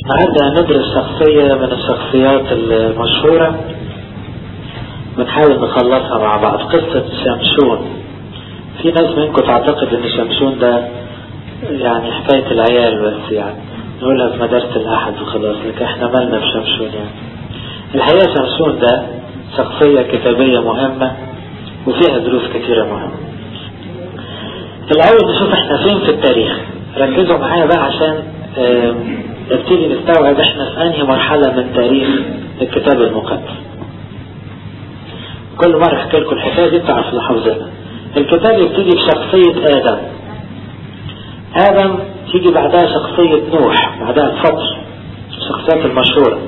النهارده هندرس شخصية من الشخصيات المشهورة بنحاول نخلصها مع بعض قصة شمشون في ناس منكم تعتقد ان شمشون ده يعني حكاية العيال بس يعني نقولها في مدرسة الأحد وخلاص لكن احنا مالنا بشمشون يعني الحقيقة شمشون ده شخصية كتابية مهمة وفيها دروس كثيرة مهمة الأول نشوف احنا فين في التاريخ ركزوا معايا بقى عشان نبتدي نستوعب احنا في انهي مرحلة من تاريخ الكتاب المقدس كل مرة احكي لكم الحكاية دي بتعرف لحظنا الكتاب يبتدي بشخصية آدم آدم تيجي بعدها شخصية نوح بعدها بفترة الشخصيات المشهورة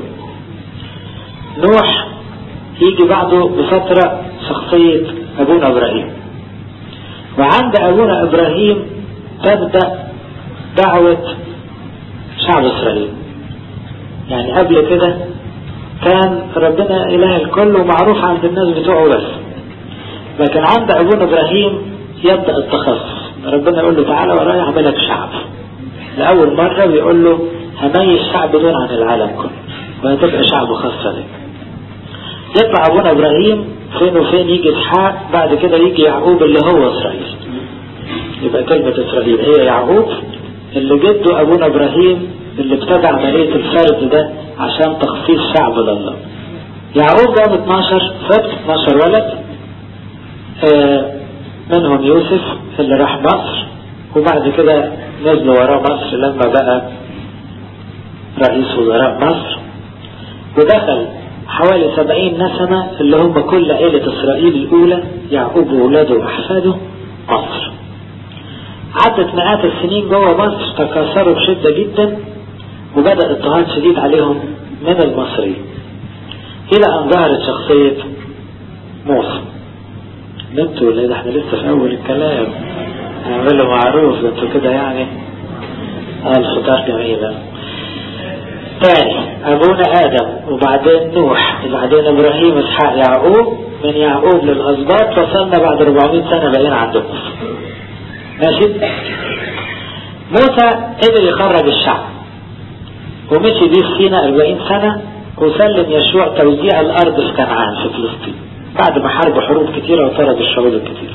نوح يجي بعده بفترة شخصية أبونا إبراهيم وعند أبونا إبراهيم تبدأ دعوة شعب إسرائيل يعني قبل كده كان ربنا إله الكل ومعروف عند الناس بتوعه بس لكن عند أبونا إبراهيم يبدأ التخصص ربنا يقول له تعالى ورايا أعملك شعب لأول مرة بيقول له هميز الشعب دول عن العالم كله وهتبقى شعب خاص لك يطلع أبونا إبراهيم فين وفين يجي إسحاق بعد كده يجي يعقوب اللي هو إسرائيل يبقى كلمة إسرائيل هي يعقوب اللي جده أبونا إبراهيم اللي ابتدع عملية الفرد ده عشان تخصيص شعب لله يعقوب جاب 12 سبت 12 ولد آه منهم يوسف اللي راح مصر وبعد كده نزلوا وراه مصر لما بقى رئيس وزراء مصر ودخل حوالي سبعين نسمة اللي هم كل عيلة إسرائيل الأولى يعقوب وولاده وأحفاده مصر عدت مئات السنين جوه مصر تكاثروا بشدة جدا وبدأ اضطهاد شديد عليهم من المصريين إلى أن ظهرت شخصية موسى انتوا ولا ده احنا لسه في أول الكلام نعمله معروف انتوا كده يعني اه الفطار جميلة تاني أبونا آدم وبعدين نوح وبعدين إبراهيم إسحاق يعقوب من يعقوب للأسباط وصلنا بعد 400 سنة بقينا عندكم ماشي موسى قدر يخرج الشعب ومشي بيه في سينا 40 سنة وسلم يشوع توزيع الأرض في كنعان في فلسطين بعد ما حاربوا حروب كتيرة وطرد الشعوب الكتير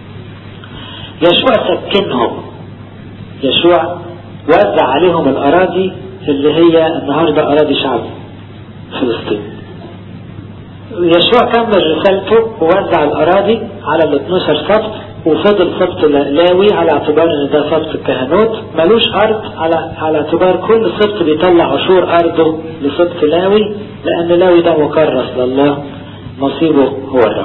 يشوع سكنهم يشوع وزع عليهم الأراضي اللي هي النهاردة أراضي شعب فلسطين يشوع كمل رسالته ووزع الأراضي على ال 12 سبت وفضل سبت لاوي على اعتبار ان ده سبت الكهنوت ملوش ارض على على اعتبار كل سبت بيطلع عشور ارضه لسبت لاوي لان لاوي ده مكرس لله نصيبه هو الرب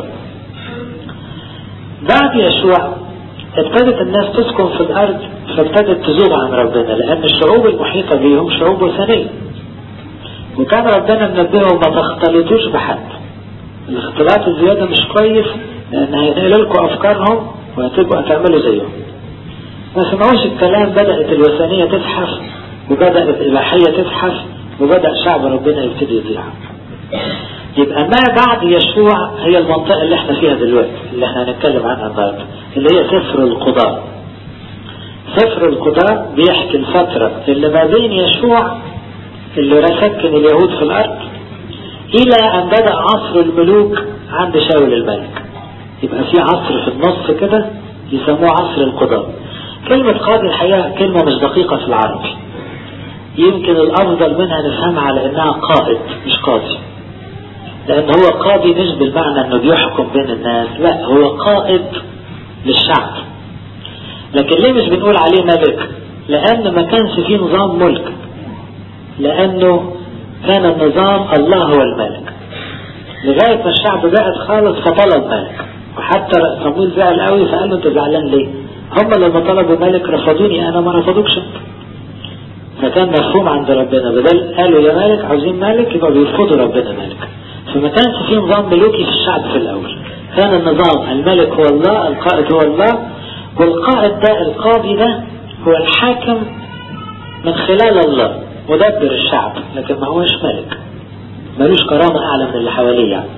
بعد يشوع ابتدت الناس تسكن في الارض فابتدت تزوغ عن ربنا لان الشعوب المحيطة بيهم شعوب وثنية وكان ربنا منبههم ما تختلطوش بحد الاختلاط الزيادة مش كويس لان هينقل لكم افكارهم وهتبقوا هتعملوا زيهم ما سمعوش الكلام بدأت الوثنية تزحف وبدأت الإباحية تزحف وبدأ شعب ربنا يبتدي يضيع يبقى ما بعد يشوع هي المنطقة اللي احنا فيها دلوقتي اللي احنا هنتكلم عنها النهارده اللي هي سفر القضاء سفر القضاء بيحكي الفترة اللي ما بين يشوع اللي سكن اليهود في الأرض إلى أن بدأ عصر الملوك عند شاول الملك يبقى في عصر في النص كده يسموه عصر القضاء كلمة قاضي الحقيقة كلمة مش دقيقة في العربي يمكن الأفضل منها نفهمها على أنها قائد مش قاضي لأن هو قاضي مش بالمعنى أنه بيحكم بين الناس لا هو قائد للشعب لكن ليه مش بنقول عليه ملك لأن ما كانش فيه نظام ملك لأنه كان النظام الله هو الملك لغاية ما الشعب بعد خالص فطلب ملك وحتى صمويل زعل قوي فقال له انت زعلان ليه هم لما طلبوا ملك رفضوني انا ما رفضوكش انت فكان مفهوم عند ربنا بدل قالوا يا مالك عاوزين مالك يبقى بيرفضوا ربنا مالك فما كانش في نظام ملوكي في الشعب في الاول كان النظام الملك هو الله القائد هو الله والقائد ده القاضي ده هو الحاكم من خلال الله مدبر الشعب لكن ما هوش ملك ملوش كرامة أعلى من اللي حواليه يعني.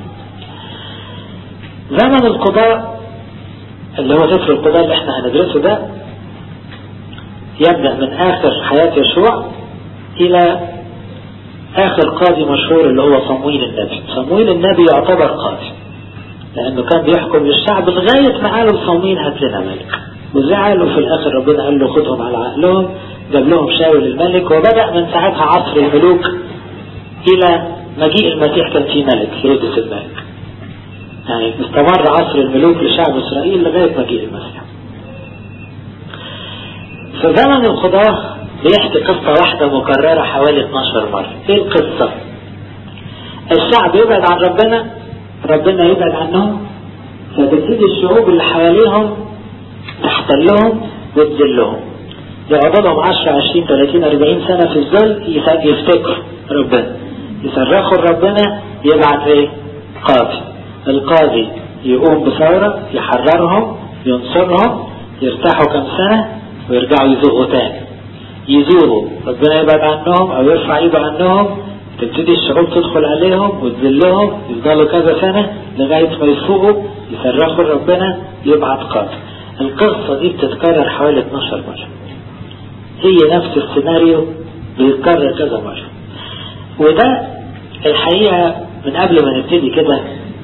زمن القضاء اللي هو سفر القضاء اللي احنا هندرسه ده يبدأ من آخر حياة يشوع إلى اخر قاضي مشهور اللي هو صمويل النبي صمويل النبي يعتبر قاضي لانه كان بيحكم للشعب لغاية ما قالوا صمويل هات لنا ملك وزعل وفي الاخر ربنا قال له خدهم على عقلهم جاب لهم شاول الملك وبدأ من ساعتها عصر الملوك الى مجيء المسيح كان في ملك هيرودس الملك يعني استمر عصر الملوك لشعب اسرائيل لغاية مجيء المسيح في زمن القضاة بيحكي قصة واحدة مكررة حوالي 12 مرة ايه القصة الشعب يبعد عن ربنا ربنا يبعد عنهم فتبتدي الشعوب اللي حواليهم تحتلهم وتذلهم يقعدوا لهم 10 20 30 40 سنة في الذل يفتكروا ربنا يصرخوا لربنا يبعت ايه قاضي القاضي يقوم بثورة يحررهم ينصرهم يرتاحوا كم سنة ويرجعوا يزوغوا تاني يزوروا ربنا يبعد عنهم او يرفع ايده عنهم تبتدي الشعوب تدخل عليهم وتذلهم يفضلوا كذا سنة لغاية ما يفوقوا يصرخوا لربنا يبعت قاضي القصة دي بتتكرر حوالي 12 مرة هي نفس السيناريو بيتكرر كذا مرة وده الحقيقة من قبل ما نبتدي كده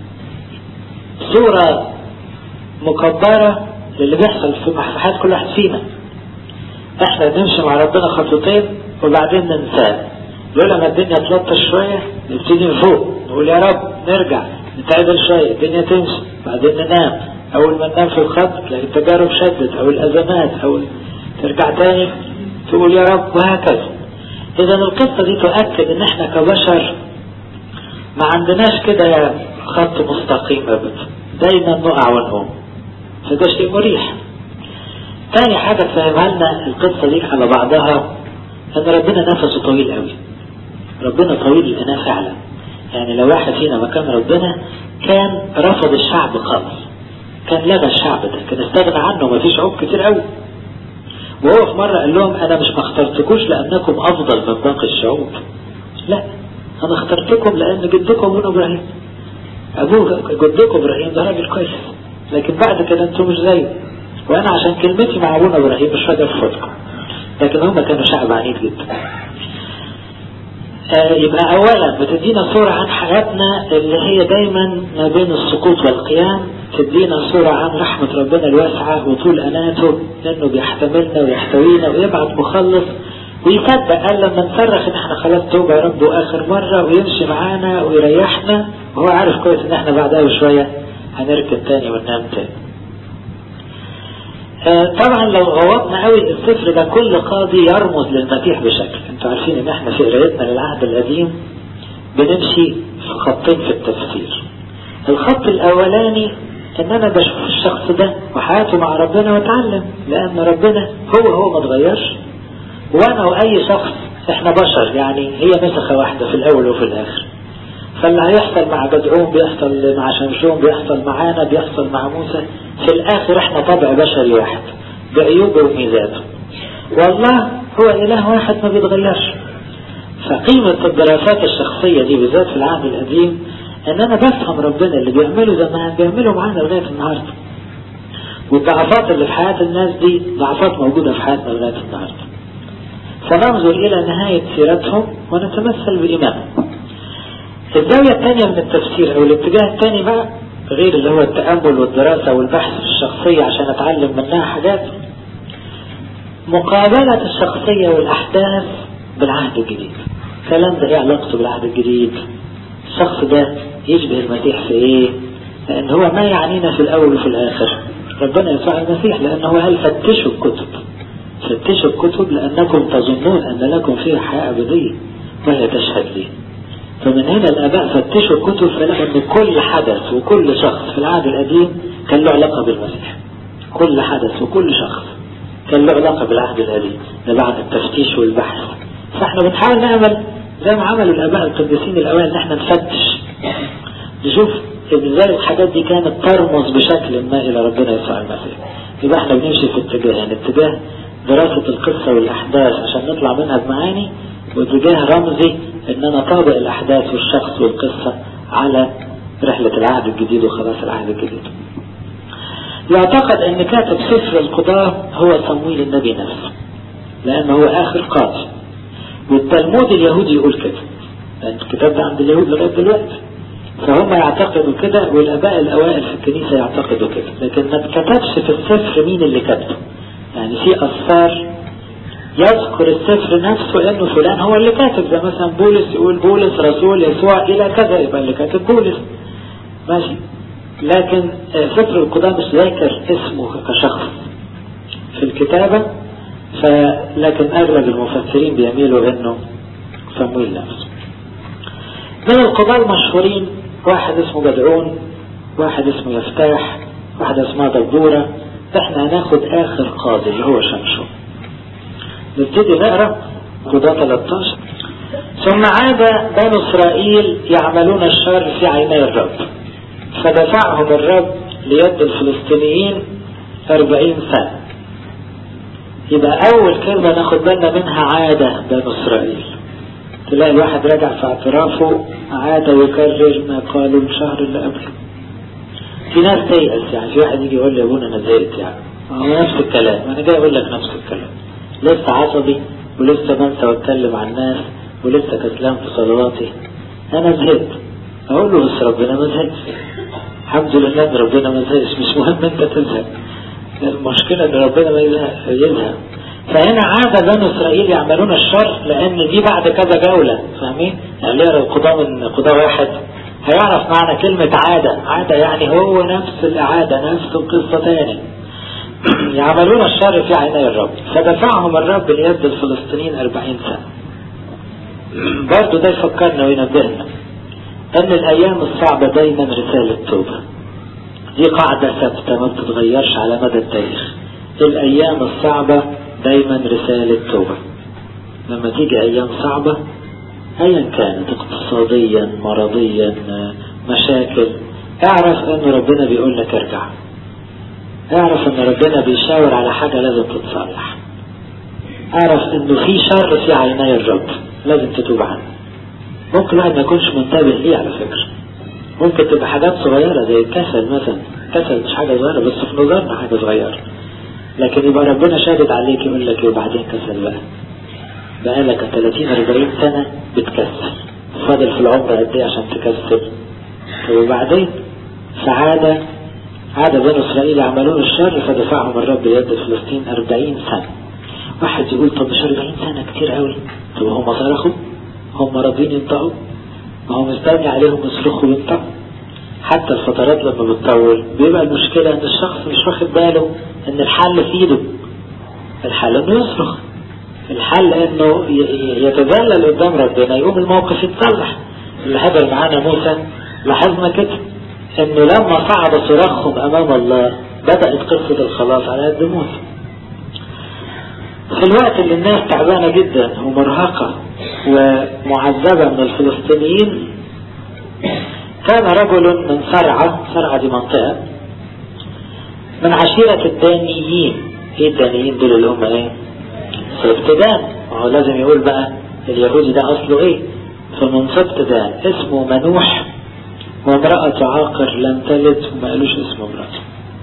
صورة مكبرة للي بيحصل في حياة كل واحد فينا احنا بنمشي مع ربنا خطوتين وبعدين ننساه لولا ما الدنيا تلطش شوية نبتدي نفوق نقول يا رب نرجع نتعدل شوية الدنيا تمشي بعدين ننام اول ما ننام في الخط تلاقي التجارب شدت او الازمات او ترجع تاني تقول يا رب وهكذا اذا القصة دي تؤكد ان احنا كبشر ما عندناش كده خط مستقيم ابدا دايما نقع ونقوم فده شيء مريح تاني حاجة تفهمها لنا القصة دي على بعضها ان ربنا نفسه طويل قوي ربنا طويل الاناة فعلا يعني لو واحد فينا مكان ربنا كان رفض الشعب خالص كان لغى الشعب ده كان استغنى عنه ما فيش عوب كتير قوي وهو في مرة قال لهم انا مش ما اخترتكوش لانكم افضل من باقي الشعوب لا انا اخترتكم لان جدكم ابن ابراهيم ابوه جدكم ابراهيم ده راجل كويس لكن بعد كده انتم مش زيه وانا عشان كلمتي مع ابونا ابراهيم مش راجل ارفضكم لكن هم كانوا شعب عنيد جدا آه يبقى اولا بتدينا صورة عن حياتنا اللي هي دايما ما بين السقوط والقيام تدينا صورة عن رحمة ربنا الواسعة وطول اناته انه بيحتملنا ويحتوينا ويبعت مخلص ويصدق قال لما نصرخ ان احنا خلاص توبة يا رب اخر مرة ويمشي معانا ويريحنا وهو عارف كويس ان احنا بعدها بشوية هنركب تاني وننام تاني طبعا لو غوطنا قوي السفر ده كل قاضي يرمز للمسيح بشكل انتوا عارفين ان احنا في قرايتنا للعهد القديم بنمشي في خطين في التفسير الخط الاولاني ان انا بشوف الشخص ده وحياته مع ربنا واتعلم لان ربنا هو هو ما اتغيرش وانا واي شخص احنا بشر يعني هي نسخة واحدة في الاول وفي الاخر فاللي هيحصل مع جدعون بيحصل مع شمشون بيحصل معانا بيحصل مع موسى في الاخر احنا طبع بشري واحد بعيوبه وميزاته والله هو اله واحد ما بيتغيرش فقيمة الدراسات الشخصية دي بالذات في العهد القديم ان انا بفهم ربنا اللي بيعمله زمان بيعمله معانا لغاية النهاردة والضعفات اللي في حياة الناس دي ضعفات موجودة في حياتنا لغاية النهاردة فننظر الى نهاية سيرتهم ونتمثل بإيمانهم الزاوية الثانية من التفسير او الاتجاه الثاني بقى غير اللي هو التأمل والدراسة والبحث الشخصية عشان اتعلم منها حاجات مقابلة الشخصية والأحداث بالعهد الجديد الكلام ده ايه علاقته بالعهد الجديد الشخص ده يشبه المسيح في ايه لان هو ما يعنينا في الاول وفي الاخر ربنا يسوع المسيح لانه هو قال فتشوا الكتب فتشوا الكتب لانكم تظنون ان لكم فيها حياة ابدية وهي تشهد لي فمن هنا الاباء فتشوا الكتب فلقوا ان كل حدث وكل شخص في العهد القديم كان له علاقة بالمسيح كل حدث وكل شخص كان له علاقة بالعهد القديم ده بعد التفتيش والبحث فاحنا بنحاول نعمل زي ما عملوا الاباء القديسين الاوائل ان احنا نفتش نشوف ازاي الحاجات دي كانت ترمز بشكل ما الى ربنا يسوع المسيح يبقى احنا بنمشي في اتجاه يعني اتجاه دراسة القصة والاحداث عشان نطلع منها بمعاني واتجاه رمزي ان انا طابق الاحداث والشخص والقصة على رحلة العهد الجديد وخلاص العهد الجديد يعتقد ان كاتب سفر القضاء هو صمويل النبي نفسه لانه هو اخر قاضي والتلمود اليهودي يقول كده لأن الكتاب ده عند اليهود لغاية دلوقتي فهم يعتقدوا كده والآباء الأوائل في الكنيسة يعتقدوا كده لكن ما اتكتبش في السفر مين اللي كتبه يعني في أسفار يذكر السفر نفسه انه فلان هو اللي كاتب زي مثلا بولس يقول بولس رسول يسوع الى كذا يبقى اللي كاتب بولس ماشي لكن سفر القضاء مش ذاكر اسمه كشخص في الكتابة فلكن اغلب المفسرين بيميلوا انه صمويل نفسه من القضاء المشهورين واحد اسمه جدعون واحد اسمه يفتاح واحد اسمها دبورة احنا هناخد اخر قاضي اللي هو شمشون نبتدي نقرا قضاء 13 ثم عاد بنو اسرائيل يعملون الشر في عيني الرب فدفعهم الرب ليد الفلسطينيين أربعين سنة يبقى أول كلمة ناخد بالنا منها عادة بنو إسرائيل تلاقي الواحد راجع في اعترافه عاد ويكرر ما قالوا الشهر اللي قبله في ناس تيأس يعني في واحد يجي يقول لي يا ابونا انا زهقت يعني هو نفس الكلام انا جاي اقول لك نفس الكلام لسه عصبي ولسه بنسى واتكلم عن الناس ولسه كسلان في صلواتي انا زهقت اقول له بس ربنا ما زهقش الحمد لله ان ربنا ما زهقش مش مهم انت تزهق المشكلة ان ربنا ما يزهق فهنا عاد بنو اسرائيل يعملون الشر لان دي بعد كذا جولة فاهمين يعني يقرا القضاء من قضاء واحد هيعرف معنى كلمة عادة عادة يعني هو نفس الإعادة نفس القصة تاني يعملون الشر في عيني الرب فدفعهم الرب ليد الفلسطينيين أربعين سنة برضو ده يفكرنا وينبهنا أن الأيام الصعبة دايما رسالة توبة دي قاعدة ثابتة ما بتتغيرش على مدى التاريخ الأيام الصعبة دايما رسالة توبة لما تيجي أيام صعبة أيا كانت اقتصاديا مرضيا مشاكل اعرف أن ربنا بيقول لك ارجع اعرف أن ربنا بيشاور على حاجة لازم تتصلح اعرف أنه في شر في عيني الرب لازم تتوب عنه ممكن الواحد ما يكونش منتبه ليه على فكرة ممكن تبقى حاجات صغيرة زي الكسل مثلا كسل مش حاجة صغيرة بس في نظرنا حاجة صغيرة لكن يبقى ربنا شادد عليك يقول لك ايه وبعدين كسل بقى بقالك 30 40 سنة بتكسل فاضل في العمر قد ايه عشان تكسل وبعدين فعاد عاد بنو اسرائيل يعملون الشر فدفعهم الرب يد فلسطين 40 سنة واحد يقول طب مش 40 سنة كتير قوي طب هم صرخوا هم راضيين ينطقوا ما هو مستني عليهم يصرخوا وينطقوا حتى الفترات لما بتطول بيبقى المشكلة ان الشخص مش واخد باله ان الحل في ايده الحل انه يصرخ الحل انه يتذلل قدام ربنا يقوم الموقف يتصلح اللي حضر معانا موسى لاحظنا كده انه لما صعد صراخهم امام الله بدأت قصة الخلاص على قد موسى في الوقت اللي الناس تعبانة جدا ومرهقة ومعذبة من الفلسطينيين كان رجل من صرعة صرعة دي منطقة من عشيرة الدانيين ايه الدانيين دول اللي هم ايه سبت دان وهو لازم يقول بقى اليهودي ده اصله ايه فمن سبت دان اسمه منوح وامرأة عاقر لم تلد وما قالوش اسم امرأته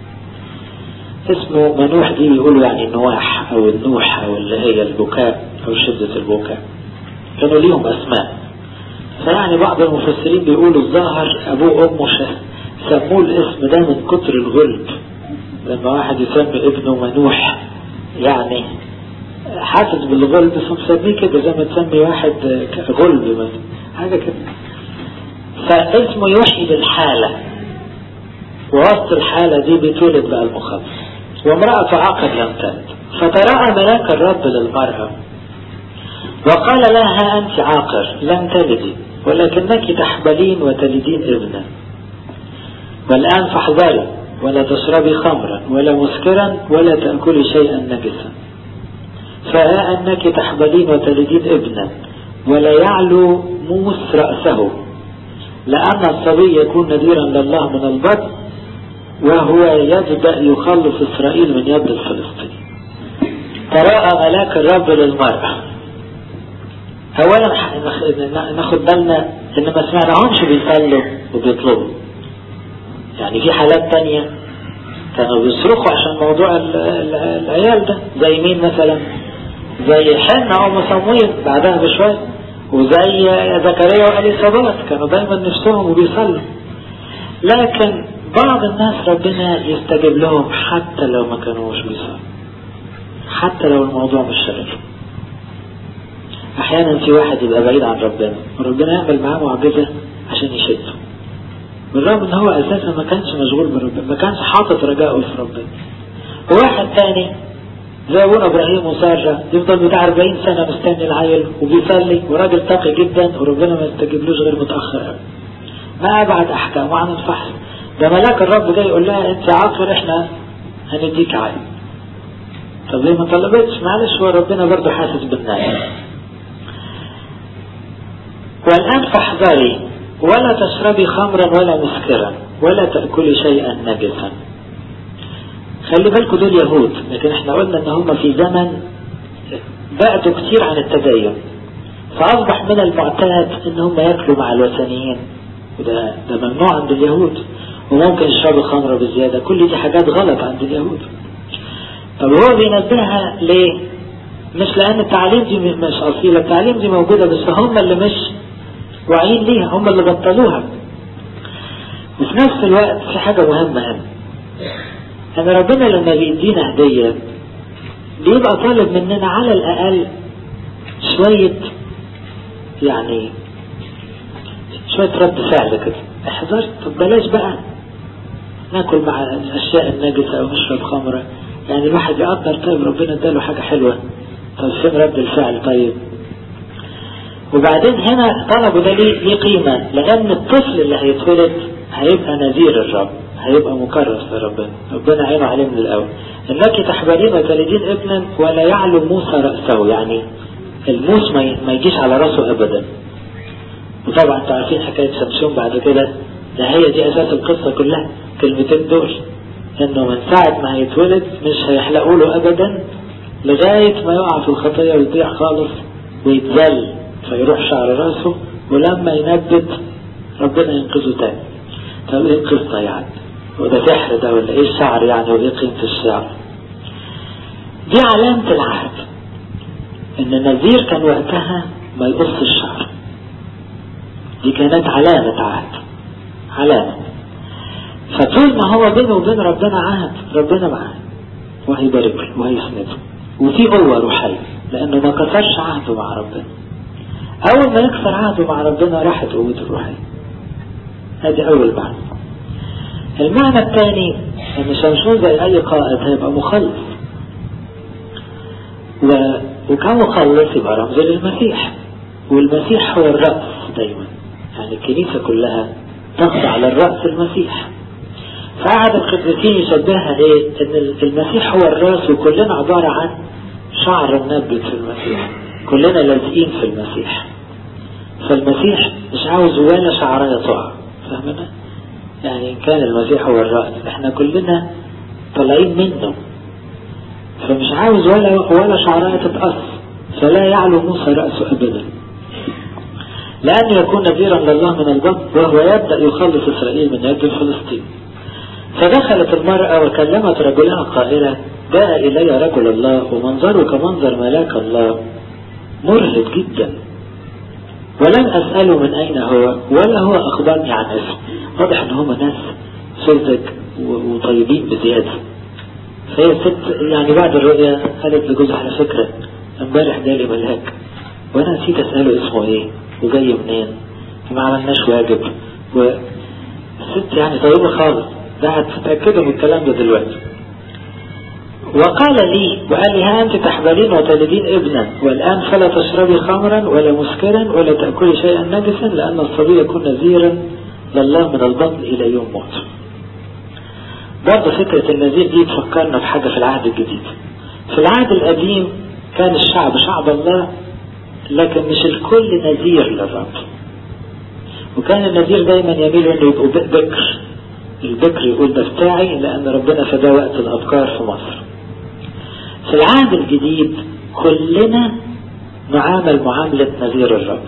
اسمه منوح دي يقولوا يعني النواح او النوح او اللي هي البكاء او شدة البكاء كانوا ليهم اسماء فيعني بعض المفسرين بيقولوا الظاهر ابوه وامه سموه الاسم ده من كتر الغلب لما واحد يسمي ابنه منوح يعني حاسس بالغلب فمسميه كده زي ما تسمي واحد غلب مثلا حاجة كده فاسمه يوحي بالحالة ووسط الحالة دي بيتولد بقى المخلص وامرأة عاقل لم تلد فتراءى ملاك الرب للمرأة وقال لها أنت عاقر لم تلدي ولكنك تحبلين وتلدين ابنا والآن فاحذري ولا تشربي خمرا ولا مسكرا ولا تأكلي شيئا نجسا فها أنك تحبلين وتلدين ابنا ولا يعلو موس رأسه لأن الصبي يكون نذيرا لله من البطن وهو يبدأ يخلص إسرائيل من يد الفلسطيني تراءى ملاك الرب للمرأة أولا ناخد بالنا إن ما سمعناهمش بيصلوا وبيطلبوا يعني في حالات تانية كانوا بيصرخوا عشان موضوع العيال ده زي مين مثلا زي حنة أو مصمويل بعدها بشوية وزي زكريا واليصابات كانوا دايما نفسهم وبيصلوا لكن بعض الناس ربنا يستجيب لهم حتى لو ما كانوش بيصلوا حتى لو الموضوع مش شغل احيانا في واحد يبقى بعيد عن ربنا وربنا يعمل معاه معجزة عشان يشده بالرغم ان هو اساسا ما كانش مشغول بربنا ما كانش حاطط رجائه في ربنا وواحد تاني زي ابونا ابراهيم وساره يفضل بتاع 40 سنه مستني العيل وبيصلي وراجل تقي جدا وربنا ما يستجيبلوش غير متاخر قوي ما ابعد احكام وعن الفحص ده ملاك الرب جاي يقول لها انت عاقر احنا هنديك عيل طب ليه ما طلبتش معلش هو ربنا برضه حاسس بالناس والان فاحذري ولا تشربي خمرا ولا مسكرا ولا تأكلي شيئا نجسا خلي بالكم دول يهود لكن احنا قلنا ان هم في زمن بعدوا كتير عن التدين فأصبح من المعتاد ان هم ياكلوا مع الوثنيين وده ده ممنوع عند اليهود وممكن يشربوا خمرة بزيادة كل دي حاجات غلط عند اليهود طب هو بينبهها ليه مش لان التعليم دي مش اصيلة التعليم دي موجودة بس هم اللي مش واعيين ليها هم اللي بطلوها وفي نفس الوقت في حاجة مهمة هنا ان ربنا لما بيدينا هدية بيبقى طالب مننا على الاقل شوية يعني شوية رد فعل كده احذرت طب بلاش بقى ناكل مع الاشياء النجسة او نشرب خمرة يعني الواحد يقدر طيب ربنا اداله حاجة حلوة طب فين رد الفعل طيب وبعدين هنا طلبوا ده ليه ليه قيمة لأن الطفل اللي هيتولد هيبقى نذير الرب هيبقى مكرس لربنا ربنا عينه عليه من الأول إنك تحبلين وتلدين ابنا ولا يعلو موسى رأسه يعني الموس ما يجيش على رأسه أبدا وطبعا انتوا عارفين حكاية شمشون بعد كده ده هي دي أساس القصة كلها كلمتين دول إنه من ساعة ما هيتولد مش هيحلقوا له أبدا لغاية ما يقع في الخطية ويضيع خالص ويتذل فيروح شعر راسه ولما ينبت ربنا ينقذه تاني طب ايه القصة يعني وده سحر ده ولا ايه الشعر يعني وايه قيمة الشعر دي علامة العهد ان النذير كان وقتها ما يقص الشعر دي كانت علامة عهد علامة فطول ما هو بينه وبين ربنا عهد ربنا معاه وهيبارك له وهيسنده وفي قوة روحية لأنه ما كسرش عهده مع ربنا أول ما يكسر عهده مع ربنا راحت قوته الروحية هذه أول معنى المعنى الثاني أن شمشون زي أي قائد هيبقى مخلص و... وكمخلص يبقى رمز للمسيح والمسيح هو الرأس دايما يعني الكنيسة كلها تخضع للرأس المسيح فقعد القديسين يشبهها ايه ان المسيح هو الراس وكلنا عبارة عن شعر النبت في المسيح كلنا لازقين في المسيح فالمسيح مش عاوز ولا شعرايه تقع فاهمنا يعني ان كان المسيح هو الرأس احنا كلنا طالعين منه فمش عاوز ولا ولا شعرايه تتقص فلا يعلو موسى رأسه ابدا لأن يكون نذيرا لله من البطن وهو يبدأ يخلص إسرائيل من يد الفلسطين فدخلت المرأة وكلمت رجلها قائلة جاء إلي رجل الله ومنظره كمنظر ملاك الله مرهب جدا ولم أسأله من أين هو ولا هو أخبرني عن اسمه واضح أن هم ناس سذج وطيبين بزيادة فهي الست يعني بعد الرؤيا قالت لجوزها على فكرة امبارح جالي ملاك وانا نسيت اسأله اسمه ايه وجاي منين وما عملناش واجب والست يعني طيبة خالص ده هتتأكدوا من الكلام ده دلوقتي وقال لي وقال لي ها أنت تحبلين وتلدين ابنا والآن فلا تشربي خمرا ولا مسكرا ولا تأكلي شيئا نجسا لأن الصبي يكون نذيرا لله من البطن إلى يوم موته برضه فكرة النذير دي تفكرنا بحاجة في العهد الجديد في العهد القديم كان الشعب شعب الله لكن مش الكل نذير للرب وكان النذير دايما يميل انه يبقوا بكر البكر يقول ده بتاعي لان ربنا فدا وقت الابكار في مصر في العهد الجديد كلنا نعامل معاملة نذير الرب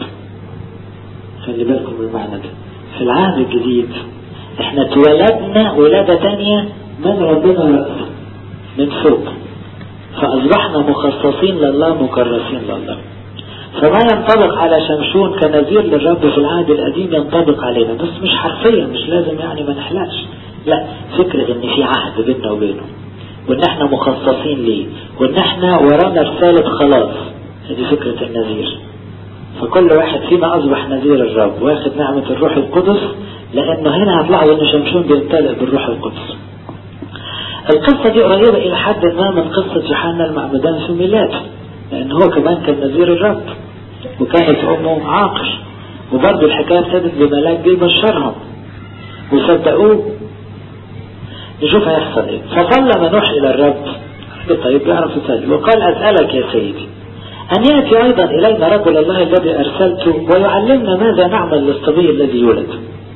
خلي بالكم من المعنى ده في العهد الجديد احنا اتولدنا ولادة تانية من ربنا رأسه من فوق فأصبحنا مخصصين لله مكرسين لله فما ينطبق على شمشون كنذير للرب في العهد القديم ينطبق علينا بس مش حرفيا مش لازم يعني ما نحلقش لا فكرة ان في عهد بيننا وبينه وان احنا مخصصين ليه وان احنا ورانا رسالة خلاص هذه فكرة النذير فكل واحد فينا اصبح نذير الرب واخد نعمة الروح القدس لانه هنا هتلاحظوا ان شمشون بيمتلئ بالروح القدس القصة دي قريبة الى حد ما من قصة يوحنا المعمدان في ميلاده لان هو كمان كان نذير الرب وكانت امه عاقر وبرضه الحكاية ابتدت بملاك جه بشرهم وصدقوه نشوف هيحصل ايه فصلى منوح الى الرب طيب يعرف يصلي وقال اسألك يا سيدي أن يأتي أيضا إلينا رجل الله الذي أرسلته ويعلمنا ماذا نعمل للصبي الذي يولد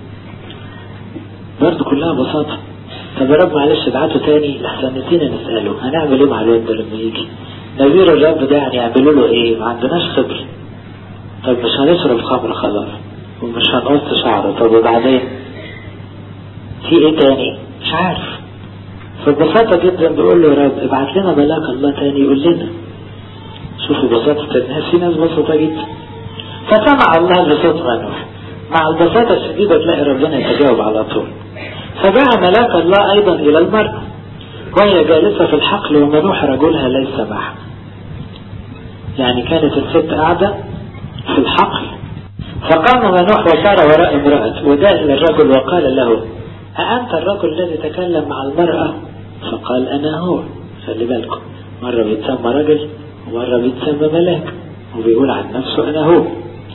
برضه كلها بساطة طب يا رب معلش ابعته تاني لحسن نسينا نسأله هنعمل ايه مع الواد ده لما يجي نذير الرب ده يعني يعملوا له ايه ما عندناش خبرة طب مش هنشرب خمر خلاص ومش هنقص شعره طب وبعدين في ايه تاني مش عارف فببساطة جدا بيقول له يا رب ابعت لنا ملاك الله تاني يقول لنا شوفوا بساطة الناس في ناس بسيطة جدا فسمع الله بصوت منوح مع البساطة الشديدة تلاقي ربنا يتجاوب على طول فدعا ملاك الله أيضا إلى المرأة وهي جالسة في الحقل ومنوح رجلها ليس معها يعني كانت الست قاعدة في الحقل فقام منوح وسار وراء امرأة وجاء إلى الرجل وقال له أأنت الرجل الذي تكلم مع المرأة فقال أنا هو خلي بالكم مرة بيتسمى رجل ومرة بيتسمى ملاك وبيقول عن نفسه أنا هو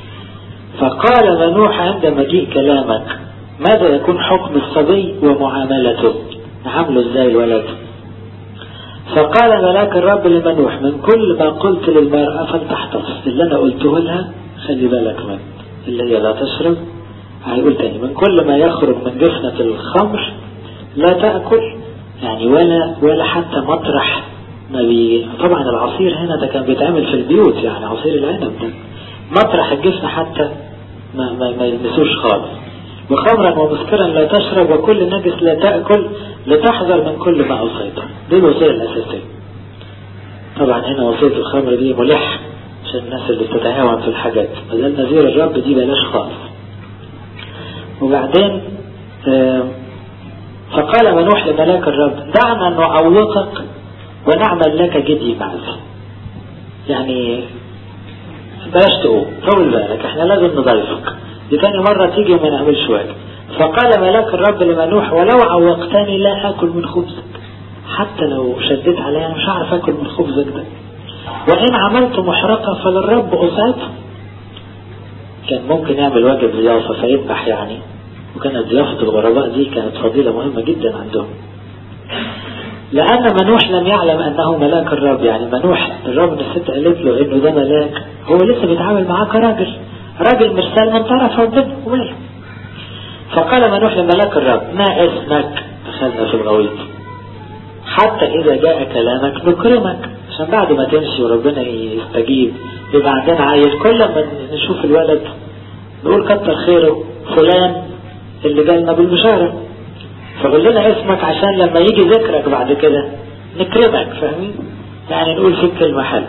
فقال منوح عند مجيء كلامك ماذا يكون حكم الصبي ومعاملته نعامله ازاي الولد فقال ملاك الرب لمنوح من كل ما قلت للمرأة فلتحتفظ اللي انا قلته لها خلي بالك من اللي هي لا تشرب هيقول تاني من كل ما يخرج من جفنة الخمر لا تأكل يعني ولا ولا حتى مطرح ما بي طبعا العصير هنا ده كان بيتعمل في البيوت يعني عصير العنب ده مطرح الجفن حتى ما, ما, ما يلمسوش خالص وخمرا ومسكرا لا تشرب وكل نجس لا تأكل لتحذر من كل ما أوصيته دي الوصية الأساسية طبعا هنا وصية الخمر دي ملح عشان الناس اللي بتتهاون في الحاجات بدل نذير الرب دي بلاش خالص وبعدين آه فقال منوح لملاك الرب دعنا نعوقك ونعمل لك جدي معك يعني بلاش تقوم طول بالك احنا لازم نضيفك دي تاني مرة تيجي وما نعملش واجب فقال ملاك الرب لمنوح ولو عوقتني لا اكل من خبزك حتى لو شديت عليا مش هعرف اكل من خبزك ده وان عملت محرقة فللرب أسعته كان ممكن يعمل واجب ضيافة فيذبح يعني وكانت ضيافة الغرباء دي كانت فضيلة مهمة جدا عندهم لأن منوح لم يعلم أنه ملاك الرب يعني منوح الرب الست قالت له إنه ده ملاك هو لسه بيتعامل معاه كراجل راجل مرسال من طرف ربنا وماله فقال منوح لملاك الرب ما اسمك دخلنا في الغويط حتى إذا جاء كلامك نكرمك عشان بعد ما تمشي وربنا يستجيب يبقى عندنا عيل كل ما نشوف الولد نقول كتر خيره فلان اللي جالنا بالبشارة فقول لنا اسمك عشان لما يجي ذكرك بعد كده نكرمك فاهمين يعني نقول فيك كلمة حلوة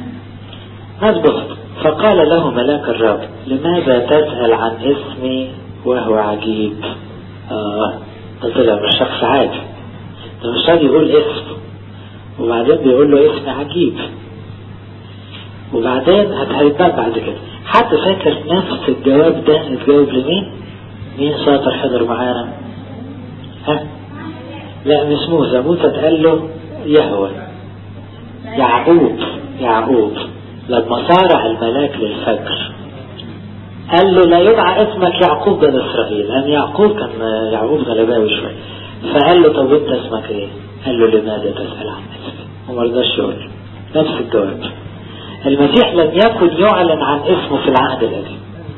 نضبط فقال له ملاك الرب لماذا تسأل عن اسمي وهو عجيب آه ده طلع مش شخص عادي ده مش راضي يقول اسم وبعدين بيقول له اسم عجيب وبعدين هتهيبان بعد كده حد فاكر نفس الجواب ده اتجاوب لمين مين شاطر حضر معانا ها لا مش موسى موسى اتقال له يهوى يعقوب يعقوب لما صارع الملاك للفجر قال له لا يدعى اسمك يعقوب بن اسرائيل لان يعقوب كان يعقوب غلباوي شويه فقال له طب انت اسمك ايه؟ قال له لماذا تسال عن اسمي؟ وما رضاش يقول نفس الجواب المسيح لم يكن يعلن عن اسمه في العهد القديم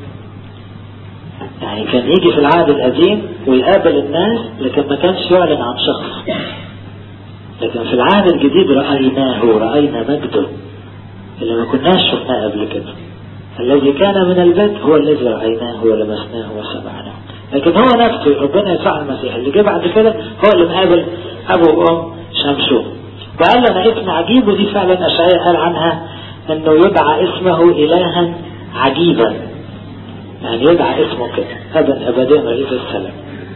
يعني كان يجي في العهد القديم ويقابل الناس لكن ما كانش يعلن عن شخص لكن في العهد الجديد رأيناه رأينا مجده اللي ما كناش شفناه قبل كده الذي كان من البدء هو الذي رأيناه ولمسناه وسمعناه لكن هو نفسه ربنا يسوع المسيح اللي جه بعد كده هو اللي مقابل أبو وأم شمشون وقال لنا اسم عجيب ودي فعلا أشعياء قال عنها انه يدعى اسمه الها عجيبا يعني يدعى اسمه كده ابا ابديا رئيس السلام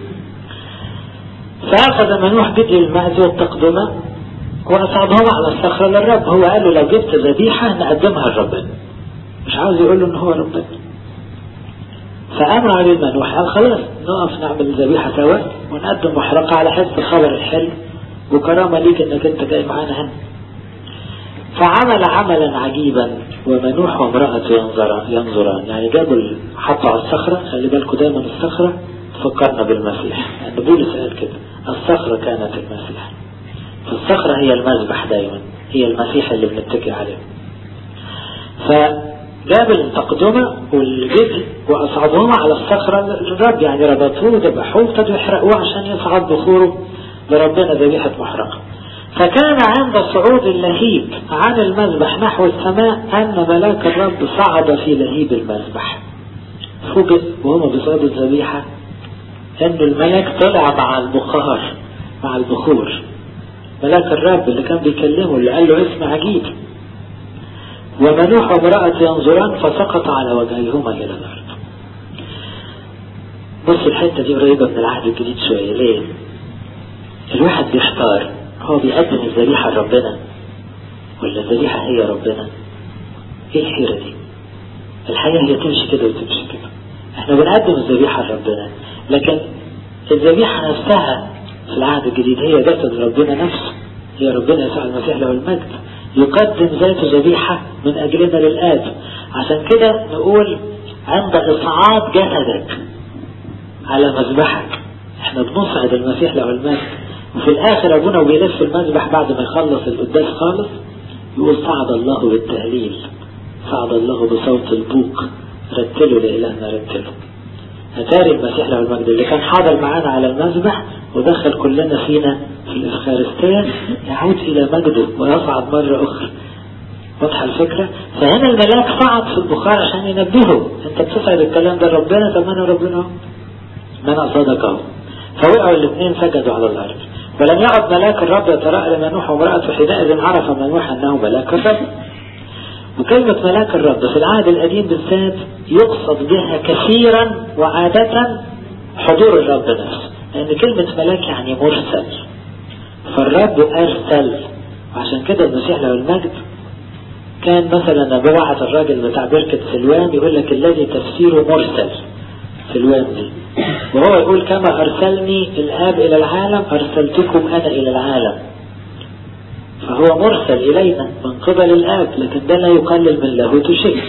فاخذ منوح بدي المعز والتقدمة واصعدهما على الصخرة للرب هو قال له لو جبت ذبيحة نقدمها لربنا مش عاوز يقول له ان هو ربنا فامر عليه المنوح قال خلاص نقف نعمل ذبيحة سوا ونقدم محرقة على حسب الخبر الحلو وكرامة ليك انك انت جاي معانا هنا فعمل عملا عجيبا ومنوح وامرأته ينظران ينظران يعني جابوا حطوا على الصخرة خلي بالكم دايما الصخرة فكرنا بالمسيح لأن بولس قال كده الصخرة كانت المسيح فالصخرة هي المذبح دايما هي المسيح اللي بنتكي عليه فجاب التقدمة والجدي وأصعدهما على الصخرة الرب يعني ربطوه وذبحوه ابتدوا يحرقوه عشان يصعد بخوره لربنا ذبيحة محرقة فكان عند صعود اللهيب عن المذبح نحو السماء أن ملاك الرب صعد في لهيب المذبح فوجئ وهما بيصعدوا الذبيحة أن الملاك طلع مع البخار مع البخور ملاك الرب اللي كان بيكلمه اللي قال له اسم عجيب ومنوح وامرأة ينظران فسقط على وجهيهما إلى الأرض بص الحتة دي قريبة من العهد الجديد شوية ليه؟ الواحد بيحتار هو بيقدم الذبيحة لربنا ولا الذبيحة هي ربنا ايه الحيرة دي الحقيقة هي تمشي كده وتمشي كده احنا بنقدم الذبيحة لربنا لكن الذبيحة نفسها في العهد الجديد هي جسد ربنا نفسه هي ربنا يسوع المسيح له المجد يقدم ذاته ذبيحة من أجلنا للآب عشان كده نقول عند إصعاد جسدك على مذبحك احنا بنصعد المسيح له المجد وفي الآخر أبونا وبيلف المذبح بعد ما يخلص القداس خالص يقول صعد الله بالتهليل صعد الله بصوت البوق رتلوا لإلهنا رتلوا أتاري المسيح له المجد اللي كان حاضر معانا على المذبح ودخل كلنا فينا في الإفخارستية يعود إلى مجده ويصعد مرة أخرى واضحة الفكرة فهنا الملاك صعد في البخار عشان ينبهه انت بتصعد الكلام ده ربنا طب انا ربنا ما انا قصادك اهو فوقعوا الاثنين سجدوا على الارض ولم يعد ملاك الرب يتراءى لمنوح وامرأته حينئذ عرف منوح انه ملاك الرب وكلمة ملاك الرب في العهد القديم بالذات يقصد بها كثيرا وعادة حضور الرب نفسه لأن كلمة ملاك يعني مرسل فالرب أرسل عشان كده المسيح له المجد كان مثلا ببعث الراجل بتاع بركة سلوان يقول لك الذي تفسيره مرسل سلوان دي وهو يقول كما أرسلني الآب إلى العالم أرسلتكم أنا إلى العالم فهو مرسل إلينا من قبل الآب لكن ده لا يقلل من لاهوته شيء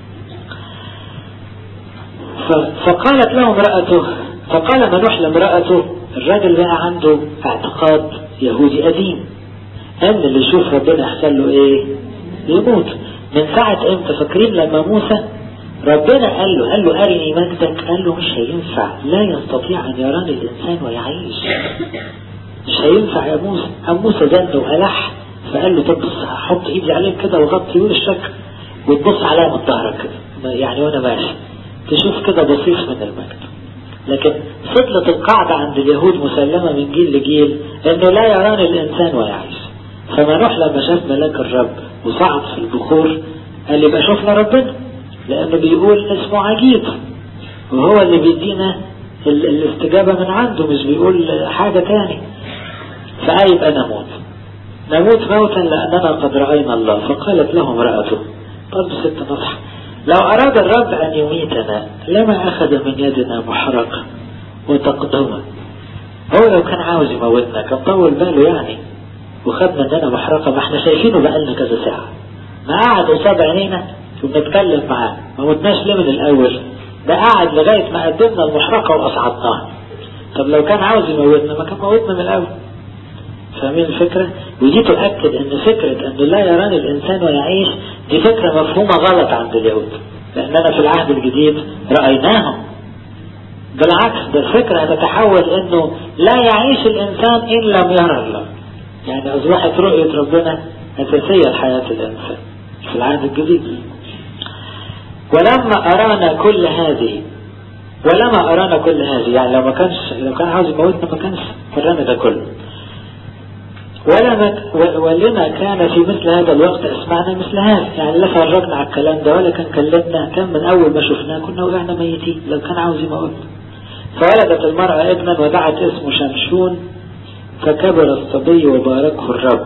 فقالت له امرأته فقال منوح لامرأته الراجل بقى عنده اعتقاد يهودي قديم أن اللي يشوف ربنا يحصل له إيه؟ يموت من ساعة امتى فاكرين لما موسى ربنا قال له قال له أرني مجدك قال له مش هينفع لا يستطيع أن يراني الإنسان ويعيش مش هينفع يا موسى أم موسى زن وألح فقال له طب بص هحط ايدي عليك كده وغطي وشك وتبص عليها من ظهرك كده يعني وانا ماشي تشوف كده بصيص من المجد لكن فضلت القاعدة عند اليهود مسلمة من جيل لجيل انه لا يراني الانسان ويعيش فمنوح لما شاف ملاك الرب وصعد في البخور قال يبقى شفنا ربنا لانه بيقول اسمه عجيب وهو اللي بيدينا الاستجابة من عنده مش بيقول حاجة تاني فقال يبقى نموت نموت موتا لأننا قد رأينا الله فقالت له امرأته برضه ست نصح لو أراد الرب أن يميتنا لما أخذ من يدنا محرقة وتقدمة هو لو كان عاوز يموتنا كان طول باله يعني وخد مننا محرقة ما احنا شايفينه بقالنا كذا ساعة ما قعد قصاد عينينا وبنتكلم معاه ما موتناش ليه من الأول ده قعد لغاية ما قدمنا المحرقة وأصعدناها طب لو كان عاوز يموتنا ما كان موتنا من الأول فاهمين الفكرة؟ ودي تؤكد ان فكرة ان لا يراني الانسان ويعيش دي فكرة مفهومة غلط عند اليهود لاننا في العهد الجديد رأيناهم بالعكس ده الفكرة هتتحول انه لا يعيش الانسان ان لم يرى الله يعني اصبحت رؤية ربنا اساسية لحياة الانسان في العهد الجديد ولما ارانا كل هذه ولما ارانا كل هذه يعني لو ما كانش لو كان عاوز يموتنا ما كانش ورانا ده كله ولما ولما كان في مثل هذا الوقت اسمعنا مثل هذا يعني لا فرجنا على الكلام ده ولا كان كلمنا كان من اول ما شفناه كنا وقعنا ميتين لو كان عاوز يموت فولدت المرأة ابنا ودعت اسمه شمشون فكبر الصبي وباركه الرب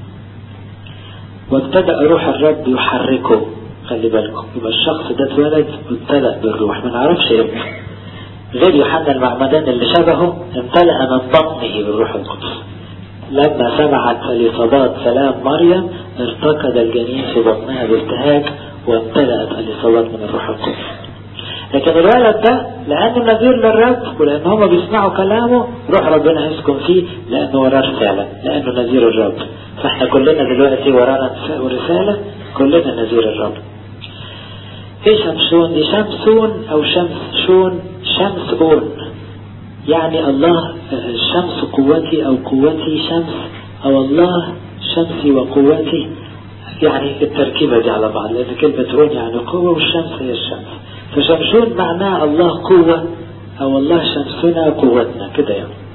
وابتدأ روح الرب يحركه خلي بالكم يبقى الشخص ده اتولد وابتدأ بالروح ما نعرفش ابنه غير يوحنا المعمدان اللي شبهه امتلأ من بطنه بالروح القدس لما سمعت اليصابات سلام مريم ارتقد الجنين في بطنها بابتهاج وامتلأت اليصابات من الروح القدس لكن الولد ده لأنه نذير للرب ولأن هما بيسمعوا كلامه روح ربنا يسكن فيه لأنه وراه رسالة لأنه نذير الرب فاحنا كلنا دلوقتي ورانا رسالة كلنا نذير الرب ايه شمسون دي شمسون او شمسون شمسون يعني الله الشمس قوتي او قوتي شمس او الله شمسي وقوتي يعني التركيبة دي على بعض لان كلمة رون يعني قوة والشمس هي الشمس فشمسون معناه الله قوة او الله شمسنا قوتنا كده يعني